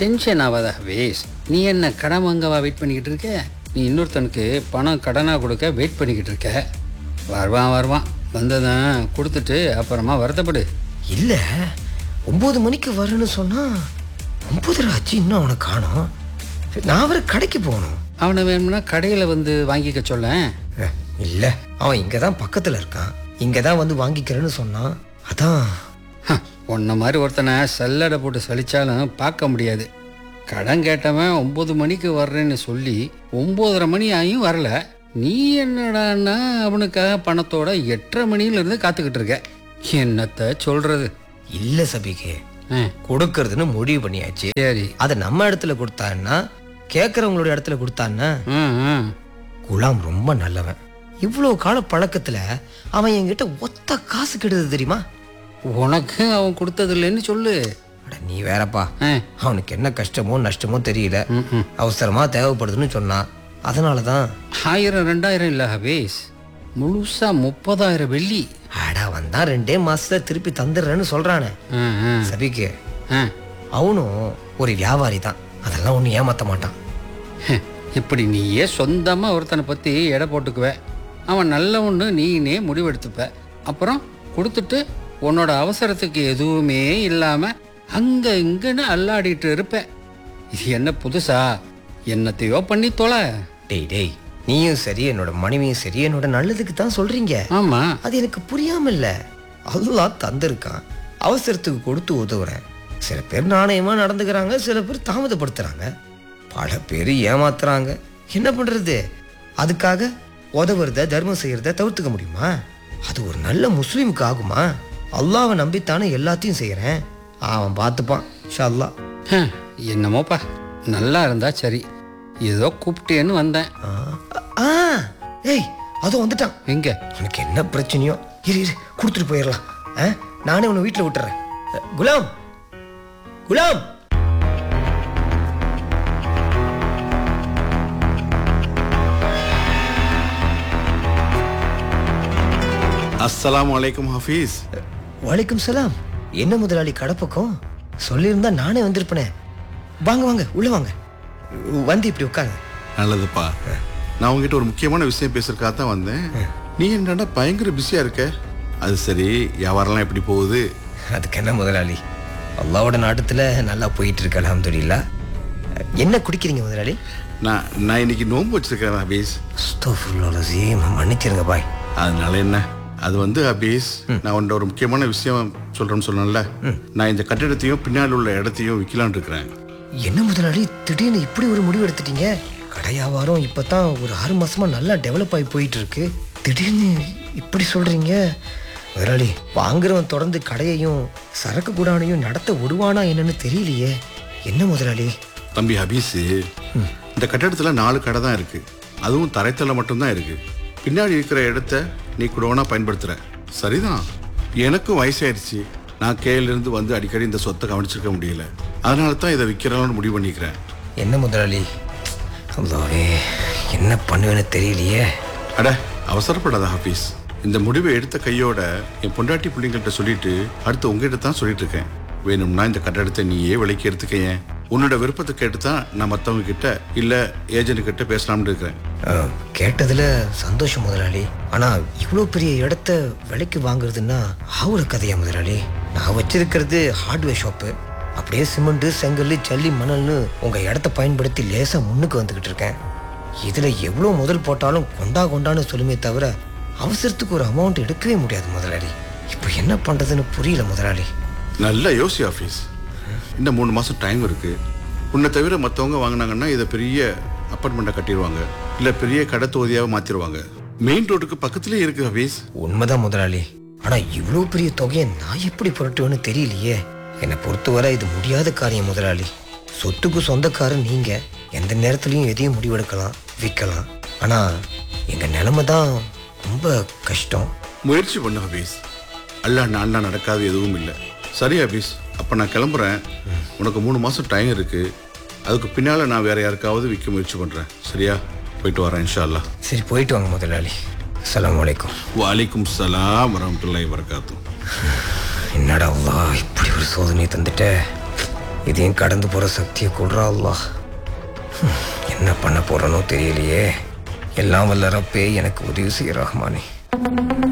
Tension ஆகாத ways நீ என்ன கடன் வாங்கவா வெயிட் பண்ணிக்கிட்டு இருக்க நீ இன்னொருத்தனுக்கு பணம் கடனாக கொடுக்க வெயிட் பண்ணிக்கிட்டு இருக்க வருவான் வருவான் வந்ததான் கொடுத்துட்டு அப்புறமா வருத்தப்படு இல்ல ஒன்பது மணிக்கு வரும்னு சொன்னா ஒன்பதரை ஆச்சு இன்னும் அவனை காணோம் நான் அவரை கடைக்கு போகணும் அவனை வேணும்னா கடையில் வந்து வாங்கிக்க சொல்லேன் அஹ், இல்ல அவன் இங்க தான் பக்கத்துல இருக்கான் இங்க தான் வந்து வாங்கிக்கிறேன்னு சொன்னான் அதான் ஹ, உன்ன மாதிரி ஒருத்தனை சல்லடை போட்டு சலிச்சாலும் பார்க்க முடியாது கடன் கேட்டவன் ஒம்பது மணிக்கு வர்றேன்னு சொல்லி ஒம்போதரை மணி ஆகியும் வரல நீ என்னடான்னா அவனுக்காக பணத்தோட எட்டரை மணியிலிருந்து காத்துக்கிட்டு இருக்க என்னத்த சொல்றது இல்ல சபிக்கு ஆ, கொடுக்கறதுன்னு முடிவு பண்ணியாச்சு சரி அதை நம்ம இடத்துல கொடுத்தான்னா கேட்கறவங்களோட இடத்துல கொடுத்தான்னா ஆ ஆ குலாம் ரொம்ப நல்லவன் இவ்வளவு கால பழக்கத்துல அவன் என்கிட்ட ஒத்த காசு கெடுது தெரியுமா உனக்கு அவன் கொடுத்தது இல்லைன்னு சொல்லு அட நீ வேறப்பா ஆ, அவனுக்கு என்ன கஷ்டமோ நஷ்டமோ தெரியல ம், ம். அவசரமா தேவைப்படுதுன்னு சொன்னான் அதனால தான் ஆயிரம் ரெண்டாயிரம் இல்லை ஹபீஸ் முழுசா முப்பதாயிரம் வெள்ளி அடா வந்தா ரெண்டே மாசத்துல திருப்பி தந்துடுறேன்னு சொல்றானே ஆ, ஆ, சபிக்கு ஆ. அவனும் ஒரு வியாபாரி தான் அதெல்லாம் ஒன்றும் ஏமாத்த மாட்டான் ஹ, இப்படி நீயே சொந்தமா ஒருத்தனை பத்தி எடை போட்டுக்குவ அவன் நல்லவன்னு நீனே முடிவெடுத்துப்ப அப்புறம் கொடுத்துட்டு உன்னோட அவசரத்துக்கு எதுவுமே இல்லாம அங்க இங்கன்னு அல்லாடிட்டு இருப்ப இது என்ன புதுசா என்னத்தையோ பண்ணி தொலை டேய் டேய் நீயும் சரி என்னோட மனைவியும் சரி என்னோட நல்லதுக்கு தான் சொல்றீங்க ஆமா அது எனக்கு புரியாம இல்ல அல்லாஹ் தந்திருக்கான் அவசரத்துக்கு கொடுத்து உதவுறேன் சில பேர் நாணயமா நடந்துக்கிறாங்க சில பேர் தாமதப்படுத்துறாங்க பல பேர் ஏமாத்துறாங்க என்ன பண்றது அதுக்காக உதவுறத தர்மம் செய்யறத தவிர்த்துக்க முடியுமா அது ஒரு நல்ல முஸ்லீமுக்கு ஆகுமா அல்லாவை நம்பித்தானே எல்லாத்தையும் செய்யறேன் அவன் பார்த்துப்பான் ஷா அல்லாஹ் ஹ, என்னமோப்பா நல்லா இருந்தா சரி ஏதோ கூப்பிட்டேன்னு வந்தேன் ஆ, ஆ ஏய் அதுவும் வந்துட்டான் எங்க உனக்கு என்ன பிரச்சனையோ இரு இரு கொடுத்துட்டு போயிடலாம் ஆ? நானே உன்னை வீட்டில் விட்டுறேன் அ, குலாம் குலாம் அஸ்ஸலாமு அலைக்கும் ஹஃபீஸ் வலைக்கும் சலாம் என்ன முதலாளி கடப்பக்கம் சொல்லியிருந்தா நானே வந்திருப்பனே வாங்க வாங்க உள்ள வாங்க வந்து இப்படி உட்காருங்க நல்லதுப்பா நான் உங்ககிட்ட ஒரு முக்கியமான விஷயம் பேசுறதுக்காக தான் வந்தேன் நீ என்னடா பயங்கர பிஸியா இருக்க அது சரி வியாபாரம்லாம் எப்படி போகுது அதுக்கு என்ன முதலாளி அல்லாவோட நாட்டத்தில் நல்லா போயிட்டு இருக்கு அல்ஹம்துலில்லாஹ் என்ன குடிக்கிறீங்க முதலாளி நான் நான் இன்னைக்கு நோன்பு வச்சிருக்கேன் ஹபீஸ் அஸ்தோஃபுல்லாலசீம் மன்னிச்சிருங்க பாய் அதனால என்ன அது வந்து ஹபீஸ் நான் உன்ட ஒரு முக்கியமான விஷயம் சொல்றேன்னு சொன்னேன்ல நான் இந்த கட்டிடத்தையும் பின்னால் உள்ள இடத்தையும் விற்கலான்னு இருக்கிறேன் என்ன முதலாளி திடீர்னு இப்படி ஒரு முடிவு எடுத்துட்டீங்க கடை வியாபாரம் இப்பதான் ஒரு ஆறு மாசமா நல்லா டெவலப் ஆகி போயிட்டு இருக்கு திடீர்னு இப்படி சொல்றீங்க முதலாளி வாங்குறவன் தொடர்ந்து கடையையும் சரக்கு குடானையும் நடத்த விடுவானா என்னன்னு தெரியலையே என்ன முதலாளி தம்பி ஹபீஸ் இந்த கட்டடத்துல நாலு கடை தான் இருக்கு அதுவும் தரைத்தளம் மட்டும்தான் இருக்கு பின்னாடி இருக்கிற இடத்த நீ குடோனா பயன்படுத்துற சரிதான் எனக்கும் வயசாயிருச்சு நான் கேல இருந்து வந்து அடிக்கடி இந்த சொத்தை கவனிச்சிருக்க முடியல அதனால தான் இதை விற்கிறோம்னு முடிவு பண்ணிக்கிறேன் என்ன முதலாளி அல்லாவே என்ன பண்ணுவேன்னு தெரியலையே அட அவசரப்படாத ஹபீஸ் இந்த முடிவை எடுத்த கையோட என் பொண்டாட்டி பிள்ளைங்கள்ட்ட சொல்லிட்டு அடுத்து உங்ககிட்ட தான் சொல்லிட்டு இருக்கேன் வேணும்னா இந்த கட்டடத்தை நீயே விலைக்கு எடுத்துக்கேன் உன்னோட விருப்பத்தை கேட்டு தான் நான் மற்றவங்க கிட்ட இல்ல ஏஜென்ட் கிட்ட பேசலாம்னு இருக்கிறேன் அஹ், கேட்டதுல சந்தோஷம் முதலாளி ஆனா இவ்வளோ பெரிய இடத்த விலைக்கு வாங்குறதுன்னா ஆவுற கதையா முதலாளி நான் வச்சிருக்கிறது ஹார்ட்வேர் ஷாப்பு அப்படியே சிமெண்ட் செங்கல் ஜல்லி மணல்னு உங்க இடத்த பயன்படுத்தி லேசா முன்னுக்கு வந்துகிட்டு இருக்கேன் இதுல எவ்வளோ முதல் போட்டாலும் கொண்டா கொண்டான்னு சொல்லுமே தவிர அவசரத்துக்கு ஒரு அமௌண்ட் எடுக்கவே முடியாது முதலாளி இப்போ என்ன பண்றதுன்னு புரியல முதலாளி நல்ல யோசி ஆஃபீஸ் இன்னும் மூணு மாதம் டைம் இருக்கு உன்னை தவிர மற்றவங்க வாங்கினாங்கன்னா இதை பெரிய அப்பார்ட்மெண்ட்டை கட்டிடுவாங்க இல்லை பெரிய கடை தொகுதியாக மாற்றிடுவாங்க மெயின் ரோட்டுக்கு பக்கத்துலேயே இருக்கு ஆஃபீஸ் உண்மைதான் முதலாளி ஆனா இவ்வளோ பெரிய தொகையை நான் எப்படி புரட்டுவேன்னு தெரியலையே என்னை பொறுத்தவரை இது முடியாத காரியம் முதலாளி சொத்துக்கு சொந்தக்காரன் நீங்க எந்த நேரத்துலையும் எதையும் முடிவெடுக்கலாம் விற்கலாம் ஆனா எங்க நிலைமை தான் ரொம்ப கஷ்டம் முயற்சி பண்ணு ஹபீஸ் அல்ல நான் நடக்காது எதுவும் இல்லை சரி ஹபீஸ் அப்போ நான் கிளம்புறேன் உனக்கு மூணு மாதம் டைம் இருக்கு அதுக்கு பின்னால் நான் வேற யாருக்காவது விற்க முயற்சி பண்ணுறேன் சரியா போயிட்டு வரேன் இன்ஷா அல்லாஹ் சரி போயிட்டு வாங்க முதலாளி அஸ்ஸலாமு அலைக்கும் வலைக்கும் சலாம் வரமத்துல்லாஹி வரகாத்தும் என்னடா அல்லாஹ் இப்படி ஒரு சோதனை தந்துட்ட இதையும் கடந்து போகிற சக்தியை கொடுறா அல்லாஹ் ஹம், என்ன பண்ண போகிறனோ தெரியலையே எல்லாம் வல்ல ரப்பே எனக்கு உதவி செய்ய ரஹ்மானே